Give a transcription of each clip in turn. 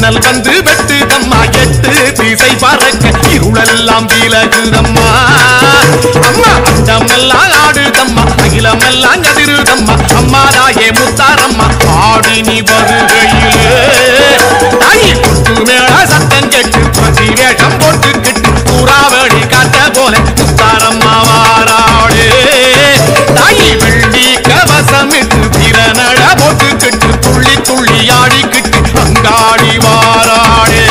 மின்னல் வந்து வெட்டுதம்மா எட்டு திசை பறக்க இருளெல்லாம் விலகுதம்மா அம்மா அண்டமெல்லாம் ஆடுதம்மா அகிலமெல்லாம் கதிருதம்மா அம்மா தாயே முத்தாரம்மா ஆடி நீ வருகையிலே தாயி குத்து மேள சத்தம் கேட்டு பசி வேஷம் போட்டுக்கிட்டு புறாவடி காட்ட போல முத்தாரம்மா வாராடு தாயி வெள்ளி கவசமிட்டு திறனட போட்டுக்கிட்டு துள்ளி துள்ளி ஆடிக்கிட்டு அங்காடி வாராடே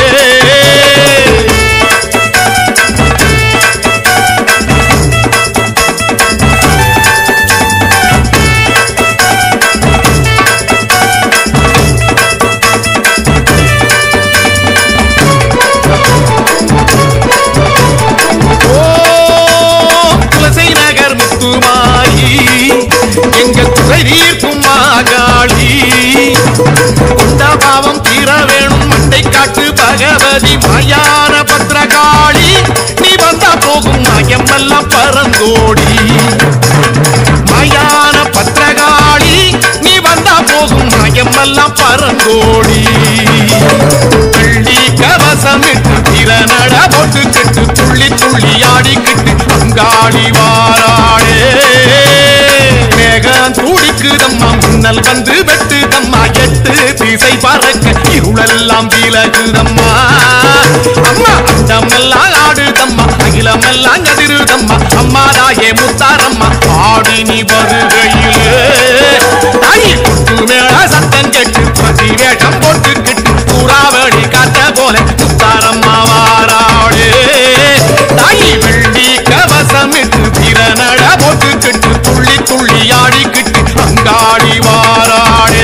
ஓம் துளசி நகர் முத்துமாயி எங்க துறை தீர்க்கும் மாகாளி கொண்ட பாவம் தீர வேணும் மண்டை காட்டு பகவதி மயான பத்ரகாளி நீ வந்தா போகும் மயமெல்லாம் பரந்தோடி மயான பத்ரகாளி நீ வந்தா போகும் மயமெல்லாம் பரந்தோடி வெள்ளி கவசமிட்டு திறனட போட்டுக்கிட்டு துள்ளி துள்ளி ஆடிக்கிட்டு அங்காடி வாராடே மேகம் துடிக்குதம்மா மின்னல் வந்து வெட்டுதம்மா எட்டு திசை பறக்க இருளெல்லாம் விலகுதம்மா அம்மா அண்டமெல்லாம் ஆடுதம்மா அகிலமெல்லாம் கதிருதம்மா அம்மா தாயே முத்தாரம்மா ஆடி நீ வருகையிலே தாயி குத்து மேள சத்தம் கேட்டு பசி வேஷம் போட்டுக்கிட்டு புறாவடி காட்ட போல முத்தாரம்மா வாராடு தாயி வெள்ளி கவசமிட்டு திறனட போட்டுக்கிட்டு துள்ளி துள்ளி ஆடிக்கிட்டு அங்காடி வாராடே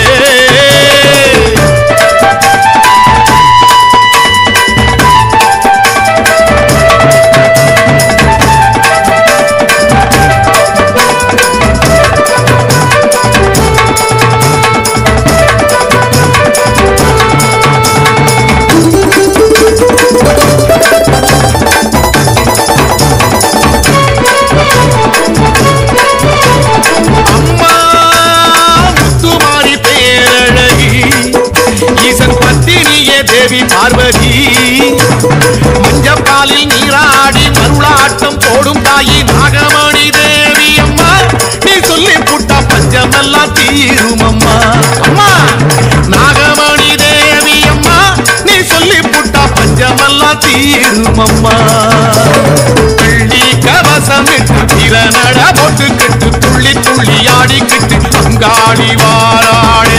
அம்மா முத்துமாரி பேரழகி ஈசன் பத்தினியே தேவி பார்வதி மஞ்சப்பாலில் நீராடி மருளாட்டம் போடும் தாயி நாகமணி தேவி அம்மா நீ சொல்லி புட்டா பஞ்சமெல்லாம் தீரும் அம்மா அம்மா நாகமணி தேவி அம்மா நீ சொல்லி புட்டா பஞ்சமெல்லாம் தீரும் அம்மா வெள்ளி கவசமிட்டு திறனட போட்டுக்கிட்டு துள்ளி துள்ளி ஆடிக்கிட்டு அங்காடி வாராடே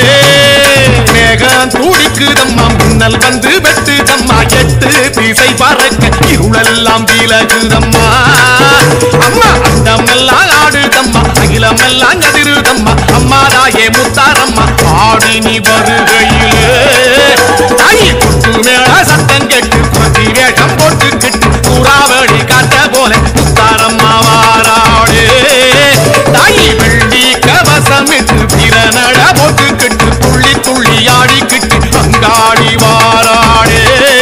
மேகம் துடிக்குதம்மா மின்னல் வந்து வெட்டுதம்மா எட்டு திசை பறக்க இருளெல்லாம் விலகுதம்மா அம்மா அண்டமெல்லாம் ஆடுதம்மா அகிலமெல்லாம் கதிருதம்மா அம்மா தாயே முத்தாரம்மா ஆடி நீ வருகையிலே தாயி குத்து மேள சத்தம் கேட்டு பசி வேஷம் போட்டுக்கிட்டு புறாவடி காட்ட போல முத்தாரம்மா வாராடு தாயி வெள்ளி கவசமிட்டு திறனட போட்டுக்கிட்டு துள்ளி துள்ளி ஆடிக்கிட்டு அங்காடி வாராடே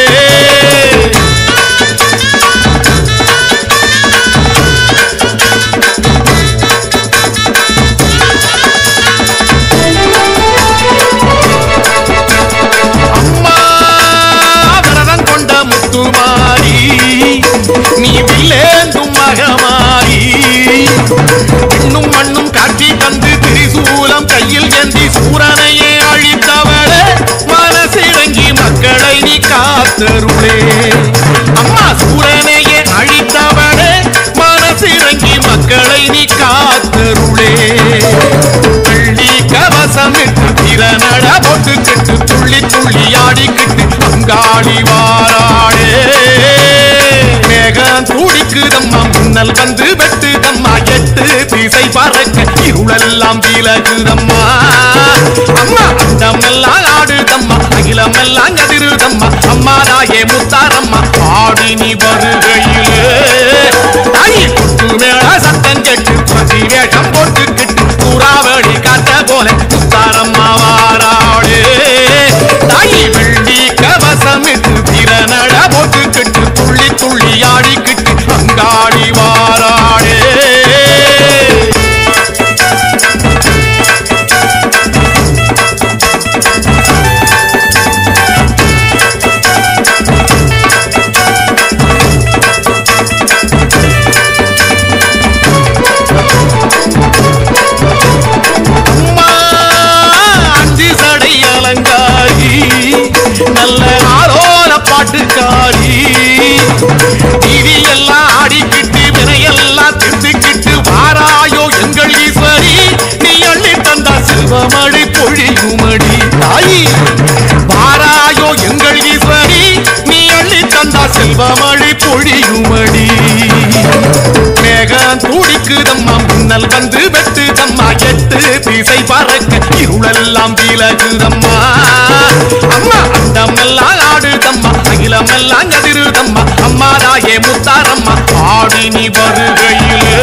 அம்மா விரதம் கொண்ட முத்துமாரி நீ வில்லேந்தும் மகமாரி இன்னும் மண்ணும் காட்சி தந்து திரிசூலம் கையில் ஏந்தி சூரனையே அழித்தவளே மனசிறங்கி மக்களை நீ காத்தருளே அம்மா சூரனையே அழித்தவளே மனசிறங்கி மக்களை நீ காத்தருளே வெள்ளி கவசமிட்டு திறனட போட்டுக்கிட்டு துள்ளி துள்ளி ஆடிக்கிட்டு அங்காடி வாராடே மேகம் துடிக்குதம்மா மின்னல் வந்து வெட்டுதம்மா எட்டு திசை பறக்க இருளெல்லாம் விலகுதம்மா அம்மா அண்டமெல்லாம் ஆடுதம்மா அகிலமெல்லாம் கதிருதம்மா அம்மா தாயே முத்தாரம்மா ஆடி நீ வருகையிலே தாயி குத்து மேள சத்தம் கேட்டு பசி வேஷம் போட்டுக்கிட்டு புறாவடி காட்ட போல முத்தாரம்மா வாராடு தாயி வெள்ளி கவசமிட்டு திறனட போட்டுக்கிட்டு துள்ளி துள்ளி ஆடிக்கிட்டு அங்காடி வாராடே பாட்டுக்காரி வீதி எல்லாம் ஆடிக்கிட்டு வினையெல்லாம் திட்டுக்கிட்டு வாராயோ எங்கள் ஈஸ்வரி நீ அள்ளி தந்தா செல்வமழை பொழியுமடி தாயி வாராயோ எங்கள் ஈஸ்வரி நீ அள்ளி தந்தா செல்வமழை பொழியுமடி மேகம் துடிக்குதம்மா மின்னல் வந்து வெட்டுதம்மா எட்டு திசை பறக்க இருளெல்லாம் விலகுதம்மா அம்மா அண்டமெல்லாம் ஆடுதம்மா அகிலமெல்லாம் கதிருதம்மா அம்மா தாயே முத்தாரம்மா ஆடி நீ வருகையிலே